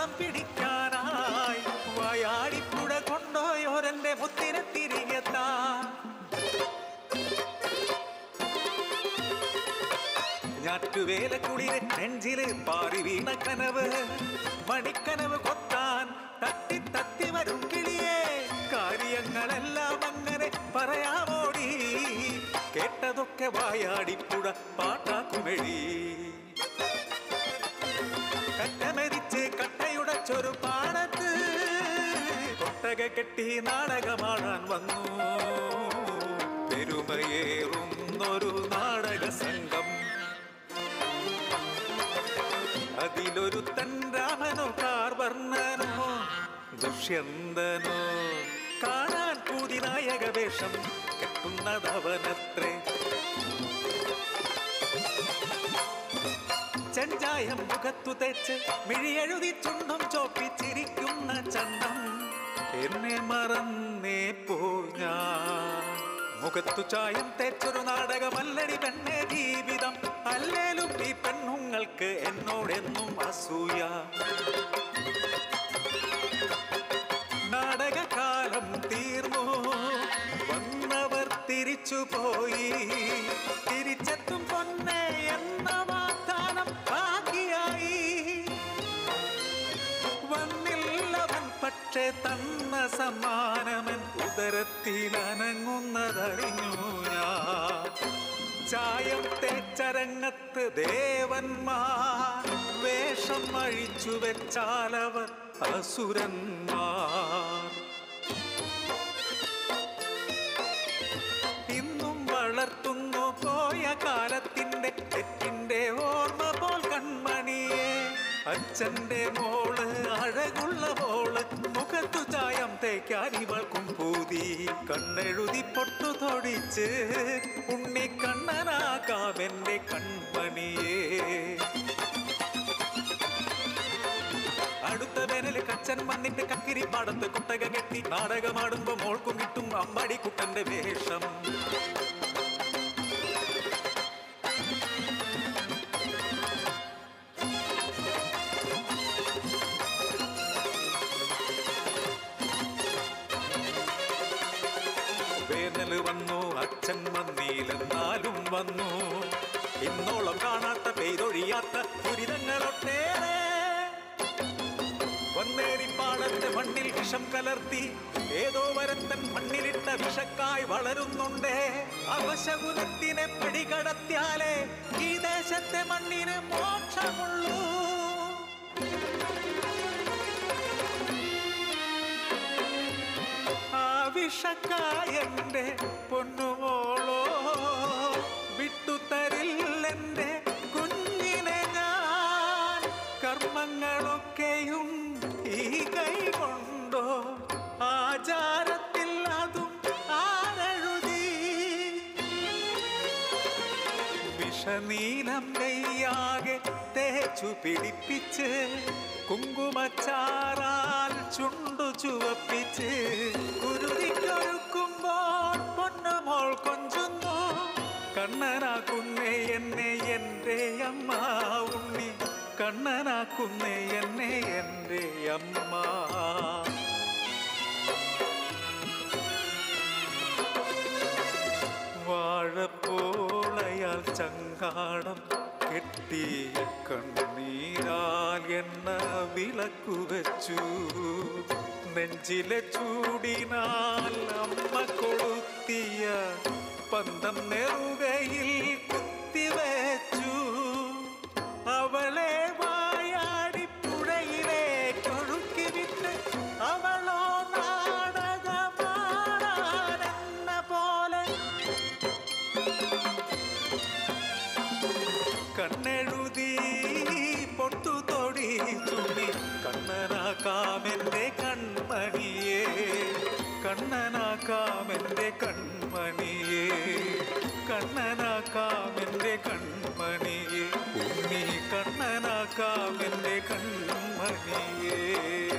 താളം പിടിക്കാനായി വായാടിപ്പുഴ കൊണ്ടോയോരെന്റെ മുത്തിനെ തിരികെത്താ ഞാറ്റുവേല കുളിരെ നെഞ്ചില് പാറി വീണ കനവ് മണിക്കനവ് കൊത്താൻ തട്ടി തട്ടി വരും കിളിയേ കാര്യങ്ങളെല്ലാം അങ്ങനെ പറയാമോടി കേട്ടതൊക്കെ വായാടിപ്പുഴ പാട്ടാക്കുമെഴി കറ്റമരിച്ച് കട്ടയുടച്ചൊരു പാടത്ത് കൊട്ടക കെട്ടി നാടകമാടാൻ വന്നു പെരുമയേറുന്നൊരു നാടക സംഘം അതിലൊരു തൻ രാമനോ കാർവർണ്ണനോ ദുഷ്യന്തനോ കാണാൻ പുതിനായക വേഷം കെട്ടുന്നതവനത്രേ ചെഞ്ചായം മുഖത്തു തെച്ച് മിഴിയെഴുതി ചുണ്ടും ചോപ്പിച്ചിരിക്കുന്ന ചന്തം എന്നെ മറന്നേ പോ ഞാൻ മുഖത്തു ചായം തേച്ചൊരു നാടകമല്ലടി പെണ്ണെ ജീവിതം അല്ലേലും ഈ പെണ്ണുങ്ങൾക്ക് എന്നോടെന്നും അസൂയ നാടകകാലം തീർന്നു വന്നവർ തിരിച്ചുപോയി തിരിച്ചെത്തും പൊന്നെ എന്ന വാഗ്ദാനം ബാക്കിയായി വന്നില്ലവൻ പക്ഷേ തന്ന സമ്മാനമൻ ഉദരത്തിൽ അനങ്ങുന്നതറിഞ്ഞു ഞാൻ ചായം തേച്ചരങ്ങത്ത് ദേവന്മാർ വേഷം അഴിച്ചു വെച്ചാലവർ അസുരന്മാർ ഇന്നും വളർത്തുന്നു പോയ കാലത്തിന്റെ തെറ്റിന്റെ ഓർമ്മ പോൽ കൺമണിയെ അച്ഛന്റെ മോള് അഴകുള്ള മോള് മുഖത്തു ചായം തേക്കാൻ ഇവൾക്കും പൂതി കണ്ണെഴുതി പൊട്ടു തൊടിച്ച് ഉണ്ണി കണ്ണനാക്കാം എന്റെ കൺമണിയെ അടുത്ത വേനൽ കച്ചൻ വന്നിട്ട് കക്കിരി പാടത്ത് കുട്ടക കെട്ടി നാടകമാടുമ്പോ മോൾക്കും കിട്ടും അമ്പാടി കുട്ടന്റെ വേഷം വേനൽ വന്നു അച്ഛൻ വന്നീലെന്നാലും വന്നു ഇന്നോളം കാണാത്ത പെയ്തൊഴിയാത്ത ദുരിതങ്ങളൊട്ടേറെ വന്നേരിപ്പാടത്തെ മണ്ണിൽ വിഷം കലർത്തി ഏതോ വരത്തൻ മണ്ണിലിട്ട വിഷക്കായി വളരുന്നുണ്ടേ അവശകുലത്തിനെ പിടികടത്തിയാലേ ഈ ദേശത്തെ മണ്ണിന് മോക്ഷമുള്ളൂ ആ വിഷക്കായന്റെ പൊന്നുമോളോ വിട്ടുതരില്ലെന്റെ കുഞ്ഞിനെ ഞാൻ കർമ്മങ്ങളൊക്കെയും ഈ കൈ കൊണ്ടോ ആചാരത്തിൽ അതും ആരെഴുതി വിഷനീലം കയ്യാകെ തേച്ചു പിടിപ്പിച്ച് കുങ്കുമച്ചാറാൽ ചുണ്ടു ചുവപ്പിച്ച് കുരുതിക്കൊരുക്കുമ്പോൾ പൊന്നുമോൾ കൊഞ്ചുന്നു കണ്ണനാക്കുന്നേ എന്നെ എൻ്റെ അമ്മ ഉണ്ണി കണ്ണനാക്കുന്നേ എന്നെ എൻ്റെ അമ്മ വാഴപ്പോളയാൽ ചങ്ങാടം കെട്ടിയ കണ്ണീരാൽ എണ്ണ വിളക്കു വെച്ചു നെഞ്ചിലെ ചൂടിനാൽ അമ്മ കൊളുത്തിയ പന്തം നെറുകയിൽ കുത്തിവെച്ചു അവളെ വായാടി പുഴയിലേക്ക് വിട്ട് അവളോ നാടകമാണെന്ന പോലെ കണ്ണെഴുതി പൊട്ടു തൊടി തുണി കണ്ണനാക്കാമെന്റെ കൺമണിയെ കണ്ണനാക്കാമെന്റെ കൺമണിയെ കണ്ണനാക്കാമെന്റെ കൺമണിയെ ഉണ്ണി കണ്ണനാക്കാമെന്റെ കൺമണിയേ